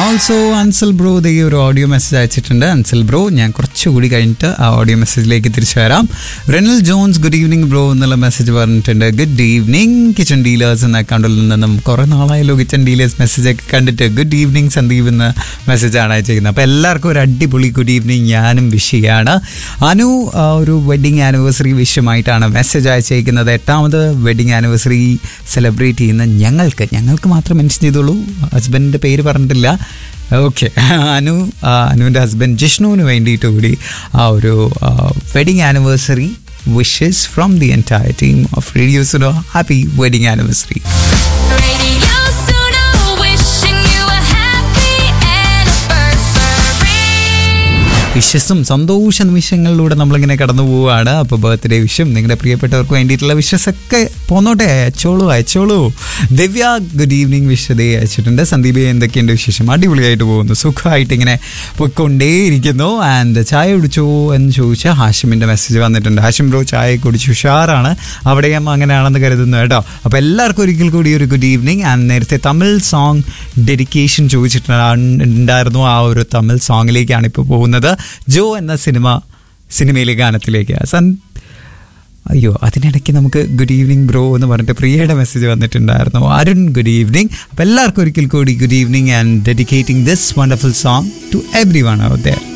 Also അൻസൽ bro ദേ ഒരു audio message അയച്ചിട്ടുണ്ട് അൻസൽ bro ഞാൻ കുറച്ചുകൂടി കഴിഞ്ഞിട്ട് ആ ഓഡിയോ മെസ്സേജിലേക്ക് തിരിച്ചു വരാം Renal Johns good evening bro എന്നുള്ള മെസ്സേജ് പറഞ്ഞിട്ടുണ്ട് ഗുഡ് ഈവനിങ് കിച്ചൺ ഡീലേഴ്സ് എന്ന അക്കൗണ്ടിൽ നിന്നും കുറേ നാളായല്ലോ കിച്ചൺ ഡീലേഴ്സ് മെസ്സേജ് ഒക്കെ കണ്ടിട്ട് ഗുഡ് ഈവനിങ് സന്ദീപ് എന്ന മെസ്സേജാണ് അയച്ചിരിക്കുന്നത് അപ്പോൾ എല്ലാവർക്കും ഒരു അടിപൊളി ഗുഡ് ഈവനിങ് ഞാനും വിഷ് ചെയ്യാണ് അനു ആ, ഒരു വെഡിങ് ആനിവേഴ്സറി വിഷയമായിട്ടാണ് മെസ്സേജ് അയച്ചിരിക്കുന്നത് എട്ടാമത് വെഡിങ് ആനിവേഴ്സറി സെലിബ്രേറ്റ് ചെയ്യുന്ന ഞങ്ങൾക്ക് ഞങ്ങൾക്ക് മാത്രം മെൻഷൻ ചെയ്തോളൂ ഹസ്ബൻഡിൻ്റെ പേര് പറഞ്ഞിട്ടില്ല ഓക്കെ അനു ആ, അനുവിൻ്റെ ഹസ്ബൻഡ് ജിഷ്ണുവിന് വേണ്ടിയിട്ട് കൂടി ആ ഒരു wedding anniversary wishes from the entire team of radio Suno happy wedding anniversary Radio Suno, wishing you a happy anniversary. വിഷസും സന്തോഷ നിമിഷങ്ങളിലൂടെ നമ്മളിങ്ങനെ കടന്നു പോവുകയാണ് അപ്പോൾ ബർത്ത്ഡേ വിഷും നിങ്ങളുടെ പ്രിയപ്പെട്ടവർക്ക് വേണ്ടിയിട്ടുള്ള വിഷസൊക്കെ പോന്നോട്ടെ അയച്ചോളൂ അയച്ചോളൂ ദിവ്യ ഗുഡ് ഈവനിങ് വിഷതേ അയച്ചിട്ടുണ്ട് സന്ദീപ് എന്തൊക്കെയുണ്ട് വിശേഷം അടിപൊളിയായിട്ട് പോകുന്നു സുഖമായിട്ട് ഇങ്ങനെ പോയിക്കൊണ്ടേയിരിക്കുന്നു ആൻഡ് ചായ കുടിച്ചോ എന്ന് ചോദിച്ചാൽ ഹാഷിമിൻ്റെ മെസ്സേജ് വന്നിട്ടുണ്ട് ഹാഷിം ബ്രോ ചായ കുടിച്ചു ഉഷാറാണ് അവിടെയും അങ്ങനെയാണെന്ന് കരുതുന്നു കേട്ടോ അപ്പോൾ എല്ലാവർക്കും ഒരിക്കൽ കൂടി ഒരു ഗുഡ് ഈവനിങ് ആൻഡ് നേരത്തെ തമിഴ് സോങ് ഡെഡിക്കേഷൻ ചോദിച്ചിട്ടുണ്ടായിരുന്നു ആ ഒരു തമിഴ് സോങ്ങിലേക്കാണ് ഇപ്പോൾ പോകുന്നത് ജോ എന്ന സിനിമ സിനിമയിലെ ഗാനത്തിലേക്ക് സൻ അയ്യോ അതിനിടയ്ക്ക് നമുക്ക് ഗുഡ് ഈവനിങ് ബ്രോ എന്ന് പറഞ്ഞിട്ട് പ്രിയയുടെ മെസ്സേജ് വന്നിട്ടുണ്ടായിരുന്നു അരുൺ ഗുഡ് ഈവനിങ് അപ്പോൾ എല്ലാവർക്കും ഒരിക്കൽ കൂടി good evening and dedicating this wonderful song to everyone out there